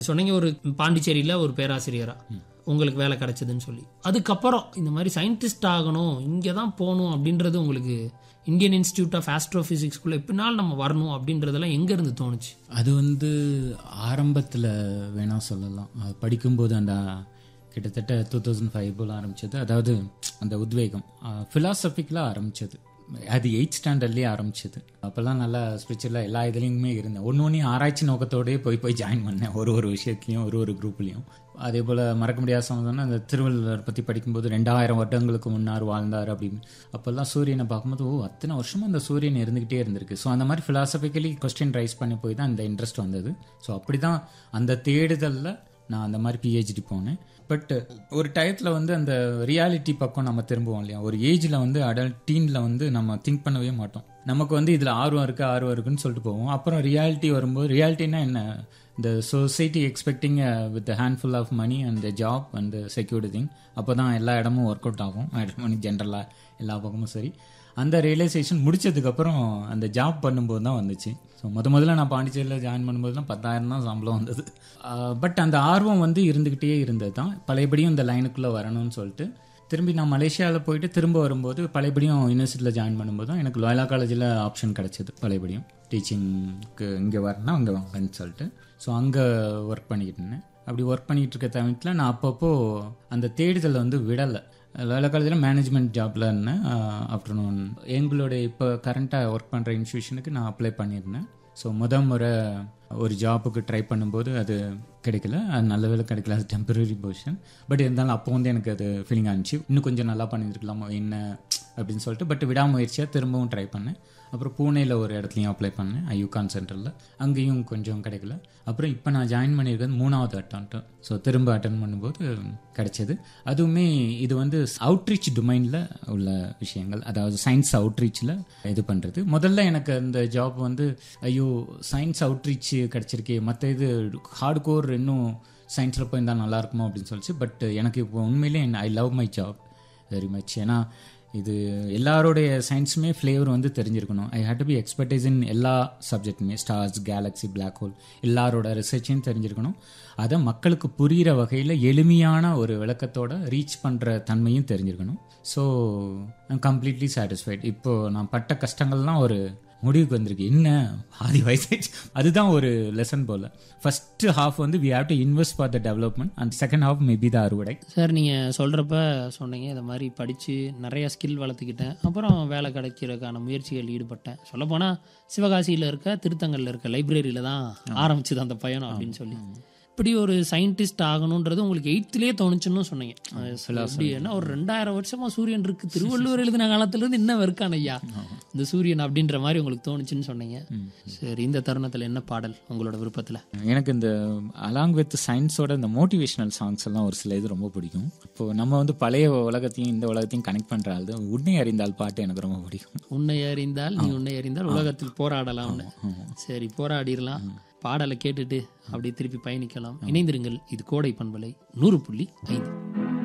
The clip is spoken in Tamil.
சொன்னீங்க ஒரு பாண்டிச்சேரியில ஒரு பேராசிரியரா உங்களுக்கு வேலை கிடைச்சதுன்னு சொல்லி அதுக்கப்புறம் இந்த மாதிரி சயின்டிஸ்ட் ஆகணும் இங்கே தான் போகணும் அப்படின்றது உங்களுக்கு இந்தியன் இன்ஸ்டியூட் ஆஃப் ஆஸ்ட்ரோஃபிசிக்ஸ்குள்ளே எப்படினாலும் நம்ம வரணும் அப்படின்றதெல்லாம் எங்க இருந்து தோணுச்சு அது வந்து ஆரம்பத்தில் வேணா சொல்லலாம் அது படிக்கும்போது அந்த கிட்டத்தட்ட டூ தௌசண்ட் ஃபைவ் போல் ஆரம்பிச்சது அதாவது அந்த உத்வேகம் ஃபிலாசபிக்கலாக ஆரம்பிச்சது அது எயிட் ஸ்டாண்டர்ட்லேயே ஆரம்பிச்சது அப்போல்லாம் நல்லா ஸ்பிரிச்சுவலாக எல்லா இதுலேயுமே இருந்தேன் ஒன்று ஒன்று ஆராய்ச்சி நோக்கத்தோடயே போய் போய் ஜாயின் பண்ணேன் ஒரு ஒரு விஷயத்துலையும் ஒரு ஒரு குரூப்லேயும் அதே போல் மறக்க முடியாத சம்பந்தம்னா அந்த திருவள்ளுவர் பற்றி படிக்கும்போது ரெண்டாயிரம் வருடங்களுக்கு முன்னார் வாழ்ந்தார் அப்படின்னு அப்போல்லாம் சூரியனை பார்க்கும்போது ஓ அத்தனை வருஷமா அந்த சூரியன் இருந்துக்கிட்டே இருந்திருக்கு ஸோ அந்த மாதிரி ஃபிலாசபிக்கலி கொஸ்டின் ரைஸ் பண்ணி போய் தான் இந்த இன்ட்ரெஸ்ட் வந்தது ஸோ அப்படி தான் அந்த தேடுதலில் நான் அந்த மாதிரி பிஹெச்டி போனேன் பட் ஒரு டயத்தில் வந்து அந்த ரியாலிட்டி பக்கம் நம்ம திரும்புவோம் இல்லையா ஒரு ஏஜில் வந்து அடல்ட் டீனில் வந்து நம்ம திங்க் பண்ணவே மாட்டோம் நமக்கு வந்து இதில் ஆர்வம் இருக்குது ஆர்வம் இருக்குன்னு சொல்லிட்டு போவோம் அப்புறம் ரியாலிட்டி வரும்போது ரியாலிட்டினா என்ன இந்த society expecting with handful of money and job and security thing அப்போ தான் எல்லா இடமும் ஒர்க் அவுட் ஆகும் மணி ஜென்ரலாக எல்லா பக்கமும் சரி அந்த ரியலைசேஷன் முடிச்சதுக்கப்புறம் அந்த ஜாப் பண்ணும்போது தான் வந்துச்சு ஸோ முத முதல்ல நான் பாண்டிச்சேரியில் ஜாயின் பண்ணும்போதுலாம் பத்தாயிரம் தான் சம்பளம் வந்தது பட் அந்த ஆர்வம் வந்து இருந்துக்கிட்டே இருந்தது தான் பழையபடியும் இந்த லைனுக்குள்ளே வரணும்னு சொல்லிட்டு திரும்பி நான் மலேசியாவில் போயிட்டு திரும்ப வரும்போது பழையபடியும் யூனிவர்சிட்டியில் ஜாயின் பண்ணும்போது தான் எனக்கு லோயலா காலேஜில் ஆப்ஷன் கிடச்சிது பழையபடியும் டீச்சிங்க்கு இங்கே வரணும் அங்கே வாங்கன்னு சொல்லிட்டு ஸோ அங்கே ஒர்க் பண்ணிக்கிட்டு இருந்தேன் அப்படி ஒர்க் பண்ணிகிட்டு இருக்க சமயத்தில் நான் அப்பப்போ அந்த தேடுதலை வந்து விடலை லோயலா காலேஜில் மேனேஜ்மெண்ட் ஜாப்பில் இருந்தேன் ஆஃப்டர்நூன் எங்களுடைய இப்போ கரண்ட்டாக ஒர்க் பண்ணுற இன்ஸ்டியூஷனுக்கு நான் அப்ளை பண்ணியிருந்தேன் ஸோ முத முறை ஒரு ஜாப்புக்கு ட்ரை பண்ணும்போது அது கிடைக்கல அது நல்ல வேலை கிடைக்கல அது டெம்பரரி பொசிஷன் பட் இருந்தாலும் அப்போ வந்து எனக்கு அது ஃபீலிங் ஆனிச்சு இன்னும் கொஞ்சம் நல்லா பண்ணியிருக்கலாமோ என்ன அப்படின்னு சொல்லிட்டு பட் விடாமுயற்சியாக திரும்பவும் ட்ரை பண்ணேன் அப்புறம் பூனேயில் ஒரு இடத்துலையும் அப்ளை பண்ணேன் ஐயூகான் சென்டரில் அங்கேயும் கொஞ்சம் கிடைக்கல அப்புறம் இப்போ நான் ஜாயின் பண்ணியிருக்கிறது மூணாவது அட்டம் ஸோ திரும்ப அட்டன் பண்ணும்போது கிடைச்சது அதுவுமே இது வந்து அவுட்ரீச் டொமைனில் உள்ள விஷயங்கள் அதாவது சயின்ஸ் அவுட்ரீச்சில் இது பண்ணுறது முதல்ல எனக்கு அந்த ஜாப் வந்து ஐயோ சயின்ஸ் அவுட்ரீச் கிடச்சிருக்கே மற்ற இது ஹார்ட் கோர் இன்னும் சயின்ஸில் போயிருந்தால் நல்லா இருக்குமோ அப்படின்னு சொல்லிச்சு பட் எனக்கு இப்போ உண்மையிலே I love my job very much ஏன்னா இது எல்லாருடைய சயின்ஸுமே ஃப்ளேவர் வந்து தெரிஞ்சிருக்கணும் I hate to be expertise in எல்லா சப்ஜெக்ட்டுமே ஸ்டார்ஸ் கேலக்ஸி பிளாக் ஹோல் எல்லாரோட ரிசர்ச்சையும் தெரிஞ்சிருக்கணும் அதை மக்களுக்கு புரிகிற வகையில் எளிமையான ஒரு விளக்கத்தோட ரீச் பண்ணுற தன்மையும் தெரிஞ்சிருக்கணும் ஸோ ஐம் கம்ப்ளீட்லி சாட்டிஸ்ஃபைட் இப்போது நான் பட்ட கஷ்டங்கள்லாம் ஒரு முடிவுக்கு வந்திருக்கு என்ன ஆதி வயசாச்சு அதுதான் ஒரு லெசன் போல் ஃபர்ஸ்ட் ஹாஃப் வந்து we have to invest for the development and second half maybe the அறுவடை சார் நீங்கள் சொல்கிறப்ப சொன்னீங்க இந்த மாதிரி படித்து நிறைய ஸ்கில் வளர்த்துக்கிட்டேன் அப்புறம் வேலை கிடைக்கிறதுக்கான முயற்சிகள் ஈடுபட்டேன் சொல்லப்போனால் சிவகாசியில் இருக்க திருத்தங்கல்ல இருக்க லைப்ரரியில் தான் ஆரம்பிச்சது அந்த பயணம் அப்படின்னு சொல்லி இப்படி ஒரு சயின்டிஸ்ட் ஆகணுன்றது உங்களுக்கு எயித்துலேயே தோணுச்சுன்னு சொன்னீங்க எப்படி ஏன்னா ஒரு ரெண்டாயிரம் வருஷமா சூரியன் இருக்கு திருவள்ளுவர் எழுதின காலத்துல இருந்து இன்னும் இருக்கான் ஐயா இந்த சூரியன் அப்படின்ற மாதிரி உங்களுக்கு தோணுச்சுன்னு சொன்னீங்க சரி இந்த தருணத்துல என்ன பாடல் உங்களோட விருப்பத்துல எனக்கு இந்த அலாங் வித் சயின்ஸோட இந்த மோட்டிவேஷனல் சாங்ஸ் எல்லாம் ஒரு சில இது ரொம்ப பிடிக்கும் இப்போ நம்ம வந்து பழைய உலகத்தையும் இந்த உலகத்தையும் கனெக்ட் பண்ற ஆள் உன்னை அறிந்தால் பாட்டு எனக்கு ரொம்ப பிடிக்கும் உன்னை அறிந்தால் நீ உன்னை அறிந்தால் உலகத்தில் போராடலாம்னு சரி போராடிடலாம் பாடலை கேட்டுட்டு அப்படியே திருப்பி பயணிக்கலாம் இணைந்திருங்கள் இது கோடை பண்பலை நூறு புள்ளி ஐந்து